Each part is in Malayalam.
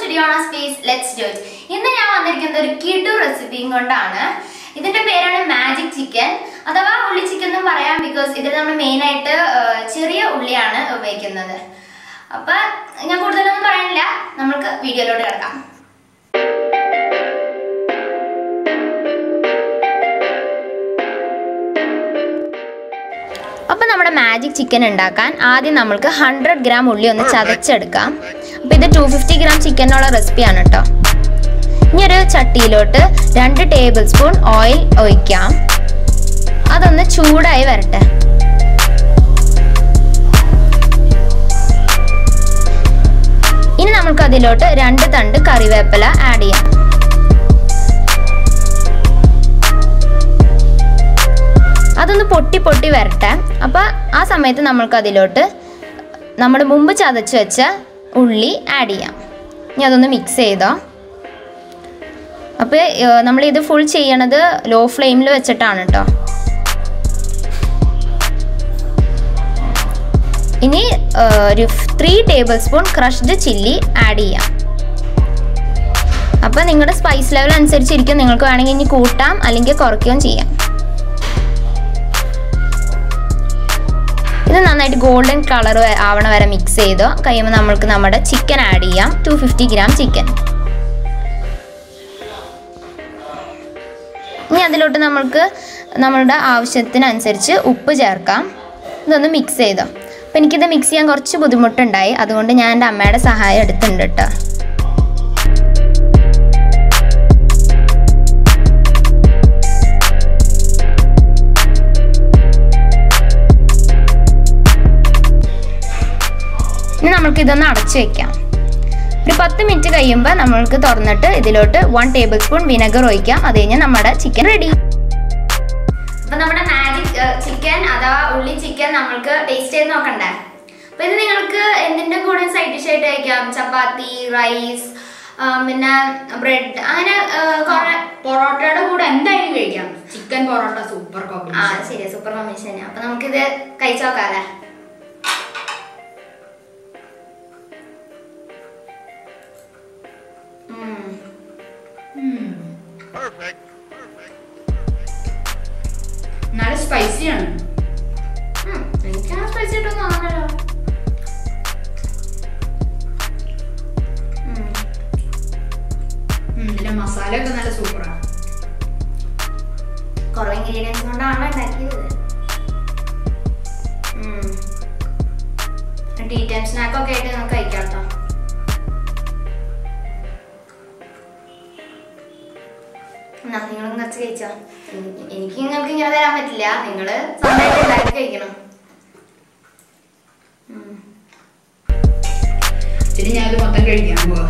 സ്റ്റുഡിയോണ സ്പേസ് ലെറ്റ്സ് ഡു ഇറ്റ് ഇന്ന് ഞാൻ വന്നിരിക്കുന്നത് ഒരു കിടു റെസിപ്പിയും കൊണ്ടാണ് ഇതിന്റെ പേരാണ് മാജിക് ചിക്കൻ അഥവാ ഉള്ളി ചിക്കൻ എന്നും പറയാം ബിക്കോസ് ഇതിൽ നമ്മൾ മെയിൻ ആയിട്ട് ആ, ചെറിയ ഉള്ളിയാണ് ഉപയോഗിക്കുന്നത് അപ്പൊ ഞാൻ കൂടുതലൊന്നും പറയാനില്ല നമുക്ക് വീഡിയോയിലോട്ട് കിടക്കാം അപ്പോൾ നമ്മുടെ മാജിക് ചിക്കൻ ഉണ്ടാക്കാൻ ആദ്യം നമ്മൾക്ക് ഹൺഡ്രഡ് ഗ്രാം ഉള്ളി ഒന്ന് ചതച്ചെടുക്കാം അപ്പോൾ ഇത് ടു ഫിഫ്റ്റി ഗ്രാം ചിക്കനുള്ള റെസിപ്പിയാണ് കേട്ടോ ഇനി ഒരു ചട്ടിയിലോട്ട് രണ്ട് ടേബിൾ സ്പൂൺ ഓയിൽ ഒഴിക്കാം അതൊന്ന് ചൂടായി വരട്ടെ ഇനി നമുക്ക് അതിലോട്ട് രണ്ട് തണ്ട് കറിവേപ്പില ആഡ് ചെയ്യാം അതൊന്ന് പൊട്ടി പൊട്ടി വരട്ടെ അപ്പോൾ ആ സമയത്ത് നമ്മൾക്ക് അതിലോട്ട് നമ്മൾ മുമ്പ് ചതച്ച് വെച്ച ഉള്ളി ആഡ് ചെയ്യാം ഇനി അതൊന്ന് മിക്സ് ചെയ്തോ അപ്പോൾ നമ്മളിത് ഫുൾ ചെയ്യണത് ലോ ഫ്ലെയിമിൽ വെച്ചിട്ടാണ് കേട്ടോ ഇനി ആ, ഒരു three tablespoon crushed chilli add ചെയ്യാം അപ്പോൾ നിങ്ങളുടെ സ്പൈസ് ലെവൽ അനുസരിച്ചിരിക്കും നിങ്ങൾക്ക് വേണമെങ്കിൽ ഇനി കൂട്ടാം അല്ലെങ്കിൽ കുറയ്ക്കുകയും ചെയ്യാം ഇത് നന്നായിട്ട് ഗോൾഡൻ കളർ ആവണ വരെ മിക്സ് ചെയ്തോ കഴിയുമ്പോൾ നമ്മൾക്ക് നമ്മുടെ ചിക്കൻ ആഡ് ചെയ്യാം ടു ഫിഫ്റ്റി ഗ്രാം ചിക്കൻ ഇനി അതിലോട്ട് നമ്മൾക്ക് നമ്മളുടെ ആവശ്യത്തിനനുസരിച്ച് ഉപ്പ് ചേർക്കാം ഇതൊന്ന് മിക്സ് ചെയ്തോ അപ്പം എനിക്കിത് മിക്സ് ചെയ്യാൻ കുറച്ച് ബുദ്ധിമുട്ടുണ്ടായി അതുകൊണ്ട് ഞാൻ എൻ്റെ അമ്മയുടെ സഹായം എടുത്തിട്ടുണ്ട് കേട്ടോ ഇനി നമ്മൾക്ക് ഇതൊന്ന് അടച്ചു വെക്കാം ഒരു പത്ത് മിനിറ്റ് കഴിയുമ്പോൾ നമ്മൾക്ക് തുറന്നിട്ട് ഇതിലോട്ട് വൺ ടേബിൾ സ്പൂൺ വിനെഗർ ഒഴിക്കാം അത് കഴിഞ്ഞാൽ നമ്മുടെ ചിക്കൻ റെഡി അപ്പൊ നമ്മുടെ മാജിക് ചിക്കൻ അഥവാ ഉള്ളി ചിക്കൻ നമ്മൾക്ക് ടേസ്റ്റ് ചെയ്ത് നോക്കണ്ടേ അപ്പൊ ഇത് നിങ്ങൾക്ക് എന്തിന്റെ കൂടെ സൈഡ് ഡിഷ് ആയിട്ട് കഴിക്കാം ചപ്പാത്തി റൈസ് പിന്നെ ബ്രെഡ് അങ്ങനെ ആ, കുറെ പൊറോട്ടയുടെ കൂടെ എന്തായാലും കഴിക്കാം ചിക്കൻ പൊറോട്ട സൂപ്പർ ആ കോമ്പിനേഷൻ ശരിയാ സൂപ്പർ കോമ്പിനേഷൻ അപ്പൊ നമുക്കിത് കഴിച്ചു നോക്കാല്ലേ ഉം. നല്ല സ്പൈസിയാണ് ഉം, എനിക്കങ്ങനെ സ്പൈസി ആയിട്ടൊന്നും ആണല്ലോ ഇതിലെ മസാല ഒക്കെ നല്ല സൂപ്പറാണ് കുറവ് ഇൻഗ്രീഡിയൻസ് കൊണ്ടാണ് ഉണ്ടാക്കിയത് ടീ ടൈം സ്നാക്കൊക്കെ ആയിട്ട് നമുക്ക് കഴിക്കാം കേട്ടോ എന്നാ നിങ്ങളും കുറച്ച് കഴിച്ചോ എനിക്ക് എനിക്ക് നിങ്ങൾക്ക് ഇങ്ങനെ തരാൻ പറ്റില്ല നിങ്ങള് സ്വന്തമായിട്ട് ഉണ്ടാക്കി കഴിക്കണം ഉം. ഇനി ഞാനിത് മൊത്തം കഴിക്കാൻ പോവാ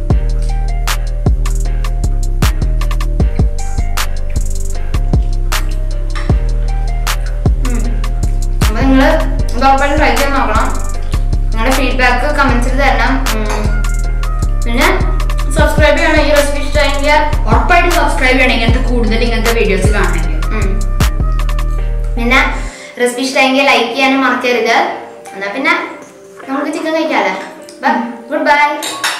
ഉം. അപ്പൊ നിങ്ങള് ഇത് ഉറപ്പായിട്ടും ട്രൈ ചെയ്ത് നോക്കണം നിങ്ങളുടെ ഫീഡ്ബാക്ക് കമന്റ്സിൽ തരണം ഉം. പിന്നെ സബ്സ്ക്രൈബ് ചെയ്യണം ഈ റെസിപ്പി ഇഷ്ടമെങ്കിൽ ഉറപ്പായിട്ട് സബ്സ്ക്രൈബ് ചെയ്യണം ഇങ്ങനത്തെ കൂടുതൽ ഇങ്ങനത്തെ വീഡിയോസ് കാണണമെങ്കിൽ ഉം. പിന്നെ റെസിപ്പി ഇഷ്ടമെങ്കിൽ ലൈക്ക് ചെയ്യാനും മറക്കരുത് എന്നാ പിന്നെ നമുക്ക് ചിക്കൻ കഴിക്കാല്ലേ ഗുഡ് ബൈ